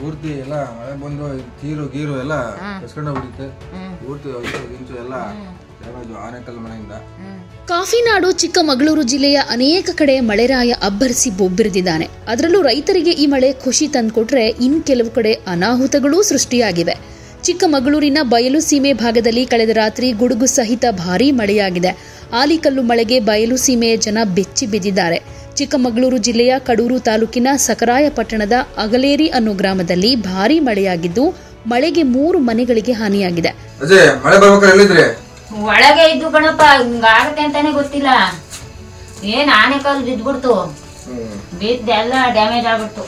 ಪೂರ್ತಿ ಎಲ್ಲ ಮಳೆ ಬಂದು ತೀರು ಗೀರು ಎಲ್ಲ ಕಸ್ಕೊಂಡು ಹೋಗ್ಬಿಡುತ್ತೆ ಪೂರ್ತಿ ಇಂಚು ಗಿಂಚು ಎಲ್ಲ ಡ್ಯಾಮೇಜು ಆನೆಕಲ್ ಮನೆಯಿಂದ ಕಾಫಿನಾಡು ಚಿಕ್ಕಮಗಳೂರು ಜಿಲ್ಲೆಯ ಅನೇಕ ಕಡೆ ಮಳೆರಾಯ ಅಬ್ಬರಿಸಿ ಬೊಬ್ಬಿರಿದಿದ್ದಾನೆ ಅದರಲ್ಲೂ ರೈತರಿಗೆ ಈ ಮಳೆ ಖುಷಿ ತಂದ್ಕೊಟ್ರೆ ಇನ್ ಕೆಲವು ಕಡೆ ಅನಾಹುತಗಳೂ ಸೃಷ್ಟಿಯಾಗಿವೆ ಚಿಕ್ಕಮಗಳೂರಿನ ಬಯಲು ಸೀಮೆ ಭಾಗದಲ್ಲಿ ಕಳೆದ ರಾತ್ರಿ ಗುಡುಗು ಸಹಿತ ಭಾರೀ ಮಳೆಯಾಗಿದೆ ಆಲಿಕಲ್ಲು ಮಳೆಗೆ ಬಯಲು ಸೀಮೆಯ ಜನ ಬೆಚ್ಚಿ ಬಿದ್ದಿದ್ದಾರೆ ಚಿಕ್ಕಮಗಳೂರು ಜಿಲ್ಲೆಯ ಕಡೂರು ತಾಲೂಕಿನ ಸಕರಾಯ ಪಟ್ಟಣದ ಅಗಲೇರಿ ಅನ್ನೋ ಗ್ರಾಮದಲ್ಲಿ ಭಾರೀ ಮಳೆಯಾಗಿದ್ದು ಮಳೆಗೆ ಮೂರು ಮನೆಗಳಿಗೆ ಹಾನಿಯಾಗಿದೆ ಅಜಯ್ ಮಳೆ ಬರ್ಬೇಕಾದ್ರೆ ಎಲ್ಲಿದ್ರಿ ಒಳಗೆ ಇದ್ದು ಕಣಪ್ಪ ಹಿಂಗಾಗತ್ತೆ ಅಂತಾನೆ ಗೊತ್ತಿಲ್ಲ ಏನ್ ಆನೆ ಕಾಲು ಬಿದ್ಬಿಡ್ತು ಹ್ಮ್ ಬಿದ್ದು ಎಲ್ಲ ಡ್ಯಾಮೇಜ್ ಆಗ್ಬಿಡ್ತು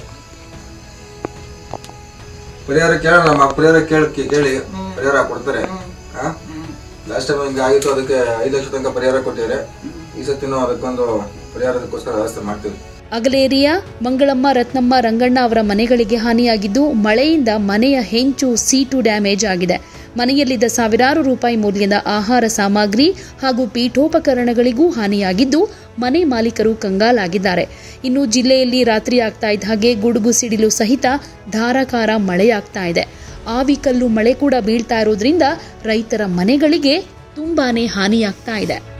ಪರಿಹಾರ ಕೇಳೋಣ ನಮ್ಮ ಪರಿಹಾರ ಕೇಳಿ ಕೇಳಿ ಪರಿಹಾರ ಕೊಡ್ತಾರೆ ಹಾ ಲಾಸ್ಟ್ ಟೈಮ್ ಹಿಂಗೆ ಆಗಿತ್ತು ಅದಕ್ಕೆ ಐದು ಲಕ್ಷ ತನಕ ಪರಿಹಾರ ಕೊಟ್ಟಿದ್ದಾರೆ ಈ ಸತಿನೂ ಅದಕ್ಕೊಂದು ಪರಿಹಾರದಕ್ಕೋಸ್ಕರ ವ್ಯವಸ್ಥೆ ಮಾಡ್ತೀವಿ ಅಗಲೇರಿಯ ಮಂಗಳಮ್ಮ ರತ್ನಮ್ಮ ರಂಗಣ್ಣ ಅವರ ಮನೆಗಳಿಗೆ ಹಾನಿಯಾಗಿದ್ದು ಮಳೆಯಿಂದ ಮನೆಯ ಹೆಂಚು ಸೀಟು ಡ್ಯಾಮೇಜ್ ಆಗಿದೆ ಮನೆಯಲ್ಲಿದ್ದ ಸಾವಿರಾರು ರೂಪಾಯಿ ಮೌಲ್ಯದ ಆಹಾರ ಸಾಮಗ್ರಿ ಹಾಗೂ ಪೀಠೋಪಕರಣಗಳಿಗೂ ಹಾನಿಯಾಗಿದ್ದು ಮನೆ ಮಾಲೀಕರು ಕಂಗಾಲಾಗಿದ್ದಾರೆ ಇನ್ನು ಜಿಲ್ಲೆಯಲ್ಲಿ ರಾತ್ರಿ ಆಗ್ತಾ ಇದ್ದ ಹಾಗೆ ಗುಡುಗು ಸಿಡಿಲು ಸಹಿತ ಧಾರಾಕಾರ ಮಳೆಯಾಗ್ತಾ ಇದೆ ಆವಿಕಲ್ಲು ಮಳೆ ಕೂಡ ಬೀಳ್ತಾ ಇರೋದ್ರಿಂದ ರೈತರ ಮನೆಗಳಿಗೆ ತುಂಬಾನೇ ಹಾನಿಯಾಗ್ತಾ ಇದೆ